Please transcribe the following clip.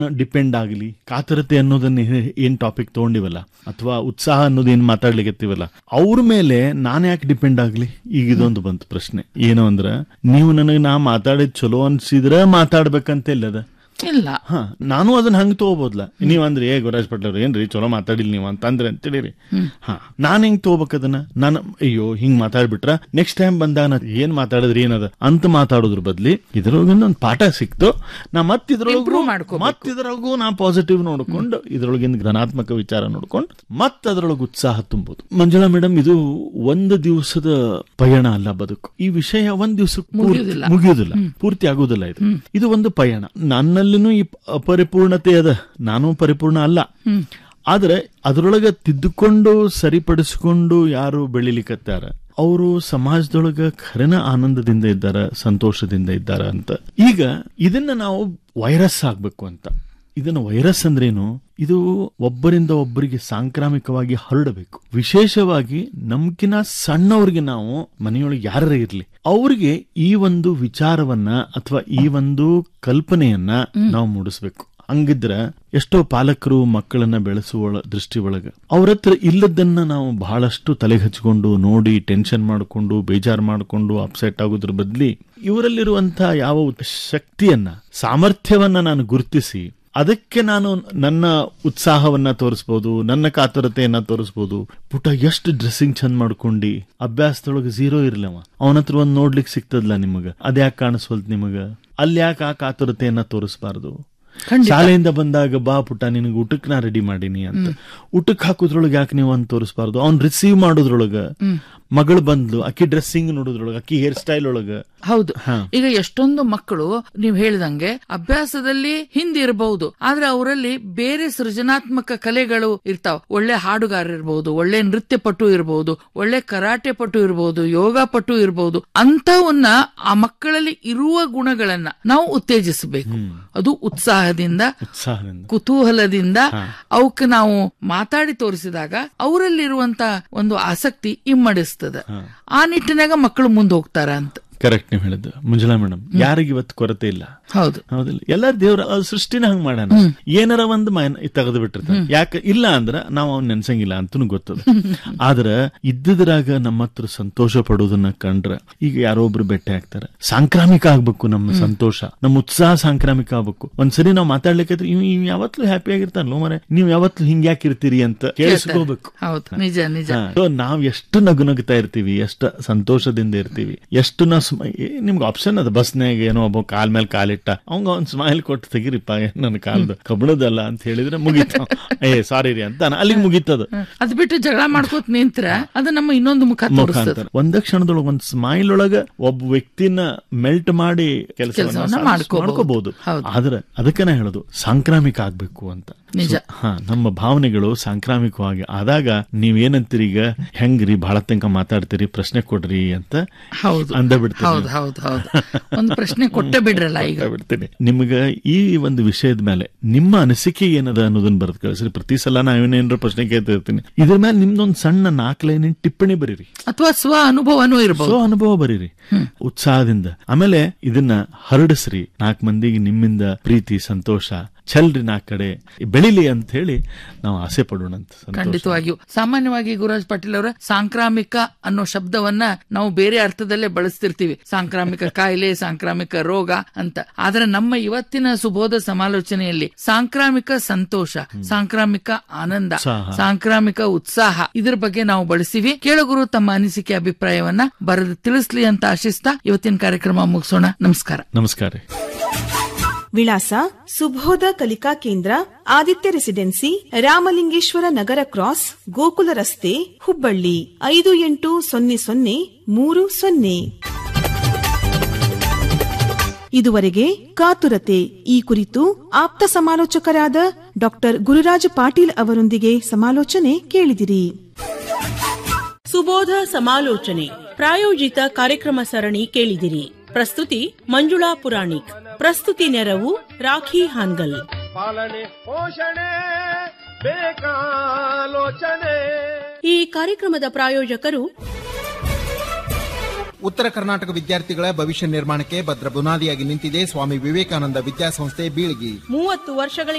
Depend ಆಗಲಿ ಕಾತರತೆ ಅನ್ನೋದನ್ನ ಏ- ಏನ್ ಟಾಪಿಕ್ ತಗೊಂಡಿವಲ್ಲ ಅಥವಾ ಉತ್ಸಾಹ ಅನ್ನೋದು ಏನ್ ಮಾತಾಡ್ಲಿಕ್ಕತ್ತೀವಲ್ಲ ಅವ್ರ ಮೇಲೆ ನಾನ್ ಯಾಕೆ ಡಿಪೆಂಡ್ ಆಗ್ಲಿ ಈಗ ಇದೊಂದು ಬಂತು ಪ್ರಶ್ನೆ ಏನು ಅಂದ್ರ ನೀವು ನನಗೆ ನಾ ಮಾತಾಡಿದ್ ಚಲೋ ಅನ್ಸಿದ್ರ ಮಾತಾಡ್ಬೇಕಂತ ಇಲ್ಲದ ಇಲ್ಲ ಹಾ ನಾನು ಅದನ್ನ ಹಂಗ ತಗೋಬೋದ್ಲ ನೀವ್ ಅಂದ್ರೆ ಏ ಗುರಾಜ್ ಪಟ್ಲ ಅವ್ರು ಏನ್ರಿ ಚಲೋ ಮಾತಾಡಿಲ್ ನೀವು ಅಂತ ಅಂದ್ರೆ ಅಂತೇಳಿರಿ ಹಾ ನಾನ್ ಹೆಂಗ್ ತಗೋಬೇಕ್ ಅದನ್ನ ನಾನು ಅಯ್ಯೋ ಹಿಂಗ್ ಮಾತಾಡ್ಬಿಟ್ರ ನೆಕ್ಸ್ಟ್ ಟೈಮ್ ಬಂದಾಗ ನಾ ಏನ್ ಮಾತಾಡಿದ್ರಿ ಏನದ ಅಂತ ಮಾತಾಡೋದ್ರ ಬದ್ಲಿ ಇದ್ರೊಳಗಿಂದ ಒಂದ್ ಪಾಠ ಸಿಕ್ತು ನಾ ಮತ್ ಇದ್ರೊಳಗೂ Improve ಮಾಡ್ಕೋಬೇಕು. ಮತ್ ಇದ್ರೊಳಗೂ ನಾ ಪಾಸಿಟಿವ್ ನೋಡ್ಕೊಂಡು ಇದ್ರೊಳಗಿಂದ ಘನಾತ್ಮಕ ವಿಚಾರ ನೋಡ್ಕೊಂಡು ಮತ್ ಅದ್ರೊಳಗೆ ಉತ್ಸಾಹ ತುಂಬೋದು ಮಂಜುಳಾ ಮೇಡಮ್ ಇದು ಒಂದು ದಿವಸದ ಪಯಣ ಅಲ್ಲ ಬದುಕು ಈ ವಿಷಯ ಒಂದ್ ದಿವಸ ಮುಗಿಯುವುದಿಲ್ಲ. ಮುಗಿಯುವುದಿಲ್ಲ ಪೂರ್ತಿ ಆಗುವುದಿಲ್ಲ ಇದು ಇದು ಒಂದು ಪಯಣ ನನ್ನಲ್ಲಿನೂ ಈ ಅಪರಿಪೂರ್ಣತೆ ಅದ ನಾನು ಪರಿಪೂರ್ಣ ಅಲ್ಲ ಆದ್ರೆ ಅದರೊಳಗ ತಿದ್ದುಕೊಂಡು ಸರಿಪಡಿಸಿಕೊಂಡು ಯಾರು ಬೆಳಿಲಿಕತ್ತಾರ ಅವರು ಸಮಾಜದೊಳಗ ಖರನ ಆನಂದದಿಂದ ಇದ್ದಾರ ಸಂತೋಷದಿಂದ ಇದ್ದಾರ ಅಂತ ಈಗ ಇದನ್ನ ನಾವು ವೈರಸ್ ಆಗ್ಬೇಕು ಅಂತ ಇದನ್ನ ವೈರಸ್ ಅಂದ್ರೇನು ಇದು ಒಬ್ಬರಿಂದ ಒಬ್ಬರಿಗೆ ಸಾಂಕ್ರಾಮಿಕವಾಗಿ ಹರಡಬೇಕು ವಿಶೇಷವಾಗಿ ನಮ್ಕಿನ ಸಣ್ಣವ್ರಿಗೆ ನಾವು ಮನೆಯೊಳಗೆ ಯಾರೇ ಇರ್ಲಿ ಅವ್ರಿಗೆ ಈ ಒಂದು ವಿಚಾರವನ್ನ ಅಥವಾ ಈ ಒಂದು ಕಲ್ಪನೆಯನ್ನ ನಾವು ಮೂಡಿಸ್ಬೇಕು ಹಂಗಿದ್ರ ಎಷ್ಟೋ ಪಾಲಕರು ಮಕ್ಕಳನ್ನ ಬೆಳೆಸುವ ದೃಷ್ಟಿ ಒಳಗ ಅವ್ರ ಹತ್ರ ಇಲ್ಲದನ್ನ ನಾವು ಬಹಳಷ್ಟು ತಲೆಗೆ ಹಚ್ಕೊಂಡು ನೋಡಿ ಟೆನ್ಷನ್ ಮಾಡಿಕೊಂಡು ಬೇಜಾರು ಮಾಡಿಕೊಂಡು ಅಪ್ಸೆಟ್ ಆಗೋದ್ರ ಬದ್ಲಿ ಇವರಲ್ಲಿರುವಂತಹ ಯಾವ ಶಕ್ತಿಯನ್ನ ಸಾಮರ್ಥ್ಯವನ್ನ ನಾನು ಗುರುತಿಸಿ ಅದಕ್ಕೆ ನಾನು ನನ್ನ ಉತ್ಸಾಹವನ್ನ ತೋರಿಸ್ಬೋದು ನನ್ನ ಕಾತರತೆಯನ್ನ ತೋರಿಸ್ಬೋದು ಪುಟ ಎಷ್ಟು ಡ್ರೆಸ್ಸಿಂಗ್ ಚಂದ ಮಾಡ್ಕೊಂಡಿ ಅಭ್ಯಾಸದೊಳಗೆ ಝೀರೋ ಇರ್ಲವ ಅವನ ಹತ್ರ ಒಂದ್ ನೋಡ್ಲಿಕ್ಕೆ ಸಿಗ್ತದ್ಲ ನಿಮಗ ಅದ್ಯಾಕೆ ಕಾಣಿಸ್ವಲ್ತ್ ನಿಮಗ ಅಲ್ಲಿ ಯಾಕೆ ಆ ಕಾತರತೆಯನ್ನ ತೋರಿಸ್ಬಾರ್ದು ಶಾಲೆಯಿಂದ ಬಂದಾಗ ಬಾ ಪುಟ್ಟ ನಿನಗೆ ಊಟಕ್ಕೆ ನಾ ರೆಡಿ ಮಾಡೀನಿ ಅಂತ ಊಟಕ್ಕೆ ಹಾಕೋದ್ರೊಳಗೆ ಯಾಕೆ ನೀವು ಅಂತ ತೋರಿಸ್ಬಾರ್ದು ಅವ್ನ್ ರಿಸೀವ್ ಮಾಡೋದ್ರೊಳಗ ಮಗಳು ಬಂದ್ಲು ಅಕ್ಕಿ ಡ್ರೆಸ್ಸಿಂಗ್ ನೋಡೋದ್ರೊಳಗ ಅಕ್ಕಿ ಹೇರ್ ಸ್ಟೈಲ್ ಒಳಗ ಹೌದು ಹಾ. ಈಗ ಎಷ್ಟೊಂದು ಮಕ್ಕಳು ನೀವು ಹೇಳಿದಂಗೆ ಅಭ್ಯಾಸದಲ್ಲಿ ಹಿಂದಿರಬಹುದು ಆದ್ರೆ ಅವರಲ್ಲಿ ಬೇರೆ ಸೃಜನಾತ್ಮಕ ಕಲೆಗಳು ಇರ್ತಾವ ಒಳ್ಳೆ ಹಾಡುಗಾರ ಇರಬಹುದು ಒಳ್ಳೆ ನೃತ್ಯ ಪಟು ಇರಬಹುದು ಒಳ್ಳೆ ಕರಾಟೆ ಪಟು ಇರಬಹುದು ಯೋಗ ಪಟು ಇರಬಹುದು ಅಂತವನ್ನ ಆ ಮಕ್ಕಳಲ್ಲಿ ಇರುವ ಗುಣಗಳನ್ನ ನಾವು ಉತ್ತೇಜಿಸಬೇಕು ಅದು ಉತ್ಸಾಹದಿಂದ ಉತ್ಸಾಹದಿಂದ ಕುತೂಹಲದಿಂದ ಅವಕ್ಕೆ ನಾವು ಮಾತಾಡಿ ತೋರಿಸಿದಾಗ ಅವರಲ್ಲಿರುವಂತ ಒಂದು ಆಸಕ್ತಿ ಇಮ್ಮಡಿಸ್ತದ ಆ ನಿಟ್ಟಿನಾಗ ಮಕ್ಕಳು ಮುಂದೆ ಹೋಗ್ತಾರ ಅಂತ ಕರೆಕ್ಟ್ ನೀವು ಹೇಳಿದ್ದು ಮುಂಜಲಾ ಮೇಡಮ್ ಯಾರಿಗೆ ಇವತ್ತು ಕೊರತೆ ಇಲ್ಲ ಹೌದು ಹೌದಿಲ್ಲ ಎಲ್ಲ ದೇವ್ರ ಆ ಸೃಷ್ಟಿನ ಹಂಗ್ ಮಾಡ್ಯಾನ ಏನಾರ ಒಂದು ಮೈನ್ ತೆಗೆದು ಬಿಟ್ಟಿರ್ತಾನೆ ಯಾಕೆ ಇಲ್ಲ ಅಂದ್ರ ನಾವು ಅವ್ನ ನೆನ್ಸಂಗಿಲ್ಲ ಅಂತನೂ ಗೊತ್ತದ ಆದ್ರ ಇದ್ದಿದ್ರಾಗ ನಮ್ಮ ಹತ್ರ ಸಂತೋಷ ಪಡೋದನ್ನ ಕಂಡ್ರ ಈಗ ಯಾರೋ ಒಬ್ರು ಬೆಟ್ಟೆ ಆಗ್ತಾರ ಸಾಂಕ್ರಾಮಿಕ ಆಗ್ಬೇಕು ನಮ್ಮ ಸಂತೋಷ ನಮ್ಮ ಉತ್ಸಾಹ ಸಾಂಕ್ರಾಮಿಕ ಆಗ್ಬೇಕು ಒಂದ್ಸರಿ ನಾವು ಮಾತಾಡ್ಲಿಕ್ಕೆ ಇವ್ ಇವ್ ಯಾವತ್ಲೂ ಹ್ಯಾಪಿ ಆಗಿರ್ತಾನಲ್ಲ ಮರೆ ನೀವ್ ಯಾವತ್ಲೂ ಹಿಂಗ್ ಯಾಕಿರ್ತೀರಿ ಅಂತ ಕೇಳಿಸ್ಕೋಬೇಕು ಹೌದು ನಿಜ ನಿಜ ಹಾ. So, ನಾವ್ ಎಷ್ಟು ನಗು ನಗ್ತಾ ಇರ್ತೀವಿ ಎಷ್ಟು ಸಂತೋಷದಿಂದ ಇರ್ತೀವಿ ಎಷ್ಟು ನಾ ಸ್ಮ- ಏ, ನಿಮ್ಗೆ ಆಪ್ಷನ್ ಅದ ಬಸ್ನಾಗ ಏನೋ ಒಬ್ಬ ಕಾಲ್ ಮೇಲೆ ಕಾಲಿಟ್ಟ ಅವಂಗ ಒಂದ್ ಸ್ಮೈಲ್ ಕೊಟ್ಟು ತೆಗಿರಿಪ್ಪ ಏನ್ ನನ್ನ ಕಾಲ್ದು ಕಬ್ಬಣದಲ್ಲ ಅಂತ ಹೇಳಿದ್ರೆ ಮುಗೀತು ಏ ಸಾರಿ ರೀ ಅಂತ ಅಲ್ಲಿಗೆ ಮುಗೀತದ ಅದ್ ಬಿಟ್ಟು ಜಗಳ ಮಾಡ್ಕೋತ ನಿಂತ್ರ ಅದು ನಮ್ಮ ಇನ್ನೊಂದು ಮುಖ ತೋರಿಸ್ತದ ಮುಖಾಂತರ ಒಂದ ಕ್ಷಣದೊಳಗ ಒಂದ್ ಸ್ಮೈಲ್ ಒಳಗ ಒಬ್ಬ ವ್ಯಕ್ತಿನ ಮೆಲ್ಟ್ ಮಾಡಿ ಕೆಲ್ಸವನ್ನ ಕೆಲಸವನ್ನ ಮಾಡ್ಕೋಬಹುದು. ಮಾಡ್ಕೋಬಹುದು ಹೌದು. ಆದ್ರೆ ಅದಕ್ಕೆ ನಾ ಹೇಳೋದು ಸಾಂಕ್ರಾಮಿಕ ಆಗ್ಬೇಕು ಅಂತ ನಿಜ. So, ಹಾ ನಮ್ಮ ಭಾವನೆಗಳು ಸಾಂಕ್ರಾಮಿಕವಾಗಿ ಆದಾಗ ನೀವೇನಂತೀರಿ ಈಗ ಹೆಂಗ್ರಿ ಬಹಳ ತನಕ ಮಾತಾಡ್ತೀರಿ ಪ್ರಶ್ನೆ ಕೊಡ್ರಿ ಅಂತ ಹೌದು ಅಂದ ಬಿಡ್ತೀನಿ ಹೌದು ಹೌದು ಹೌದು ಒಂದು ಪ್ರಶ್ನೆ ಕೊಟ್ಟೆ ಬಿಡ್ರಲ್ಲ ಈಗ ಬಿಡ್ತೀನಿ ನಿಮ್ಗ ಈ ಒಂದು ವಿಷಯದ ಮೇಲೆ ನಿಮ್ಮ ಅನಿಸಿಕೆ ಏನದ ಅನ್ನೋದನ್ನ ಬರೆದು ಕಳಿಸ್ರಿ ಪ್ರತಿ ಸಲ ನಾ ಏನೇನಾರ ಪ್ರಶ್ನೆ ಕೇಳ್ತಾ ಇರ್ತೀನಿ ಇದ್ರ ಮೇಲೆ ನಿಮ್ದೊಂದು ಸಣ್ಣ ನಾಲ್ಕು ಲೈನಿನ ಟಿಪ್ಪಣಿ ಬರೀರಿ ಅಥವಾ ಸ್ವ ಅನುಭವನೂ ಇರಬಹುದು ಸೊ ಅನುಭವ ಬರೀರಿ ಉತ್ಸಾಹದಿಂದ ಆಮೇಲೆ ಇದನ್ನ ಹರಡಿಸ್ರಿ ನಾಲ್ಕು ಮಂದಿಗೆ ನಿಮ್ಮಿಂದ ಪ್ರೀತಿ ಸಂತೋಷ ಚೆಲ್ರಿ ನಾಲ್ಕು ಕಡೆ ಬೆಳಿಲಿ ಅಂತ ಹೇಳಿ ನಾವು ಆಸೆ ಪಡೋಣ ಅಂತ ಸಂತೋಷ. ಖಂಡಿತವಾಗಿಯೂ ಸಾಮಾನ್ಯವಾಗಿ ಗುರುರಾಜ್ ಪಾಟೀಲ್ ಅವರ ಸಾಂಕ್ರಾಮಿಕ ಅನ್ನೋ ಶಬ್ದವನ್ನ ನಾವು ಬೇರೆ ಅರ್ಥದಲ್ಲೇ ಬಳಸ್ತಿರ್ತೀವಿ ಸಾಂಕ್ರಾಮಿಕ ಕಾಯಿಲೆ ಸಾಂಕ್ರಾಮಿಕ ರೋಗ ಅಂತ ಆದ್ರೆ ನಮ್ಮ ಇವತ್ತಿನ ಸುಬೋಧ ಸಮಾಲೋಚನೆಯಲ್ಲಿ ಸಾಂಕ್ರಾಮಿಕ ಸಂತೋಷ ಸಾಂಕ್ರಾಮಿಕ ಆನಂದ ಉತ್ಸಾಹ. ಸಾಂಕ್ರಾಮಿಕ ಉತ್ಸಾಹ ಇದ್ರ ಬಗ್ಗೆ ನಾವು ಬಳಸಿವಿ ಕೇಳುಗರು ತಮ್ಮ ಅನಿಸಿಕೆ ಅಭಿಪ್ರಾಯವನ್ನ ಬರೆದು ತಿಳಿಸ್ಲಿ ಅಂತ ಆಶಿಸ್ತಾ ಇವತ್ತಿನ ಕಾರ್ಯಕ್ರಮ ಮುಗಿಸೋಣ ನಮಸ್ಕಾರ ನಮಸ್ಕಾರ ರೀ. ವಿಳಾಸ ಸುಬೋಧ ಕಲಿಕಾ ಕೇಂದ್ರ ಆದಿತ್ಯ ರೆಸಿಡೆನ್ಸಿ ರಾಮಲಿಂಗೇಶ್ವರ ನಗರ ಕ್ರಾಸ್ ಗೋಕುಲ ರಸ್ತೆ ಹುಬ್ಬಳ್ಳಿ ಐದು ಎಂಟು ಸೊನ್ನೆ ಸೊನ್ನೆ ಮೂರು ಸೊನ್ನೆ ಇದುವರೆಗೆ ಕಾತುರತೆ ಈ ಕುರಿತು ಆಪ್ತ ಸಮಾಲೋಚಕರಾದ ಡಾಕ್ಟರ್ ಗುರುರಾಜ ಪಾಟೀಲ್ ಅವರೊಂದಿಗೆ ಸಮಾಲೋಚನೆ ಕೇಳಿದಿರಿ ಸುಬೋಧ ಸಮಾಲೋಚನೆ ಪ್ರಾಯೋಜಿತ ಕಾರ್ಯಕ್ರಮ ಸರಣಿ ಕೇಳಿದಿರಿ ಪ್ರಸ್ತುತಿ ಮಂಜುಳಾ ಪುರಾಣಿಕ್ ಪ್ರಸ್ತುತಿ ನೆರವು ರಾಖಿ ಹಾನ್ಗಲ್ ಪಾಲನೆ ಪೋಷಣೆ ಬೇಕಾಲೋಚನೆ ಈ ಕಾರ್ಯಕ್ರಮದ ಪ್ರಾಯೋಜಕರು ಉತ್ತರ ಕರ್ನಾಟಕ ವಿದ್ಯಾರ್ಥಿಗಳ ಭವಿಷ್ಯ ನಿರ್ಮಾಣಕ್ಕೆ ಭದ್ರ ಬುನಾದಿಯಾಗಿ ನಿಂತಿದೆ ಸ್ವಾಮಿ ವಿವೇಕಾನಂದ ವಿದ್ಯಾಸಂಸ್ಥೆ ಬೀಳಗಿ ಮೂವತ್ತು ವರ್ಷಗಳ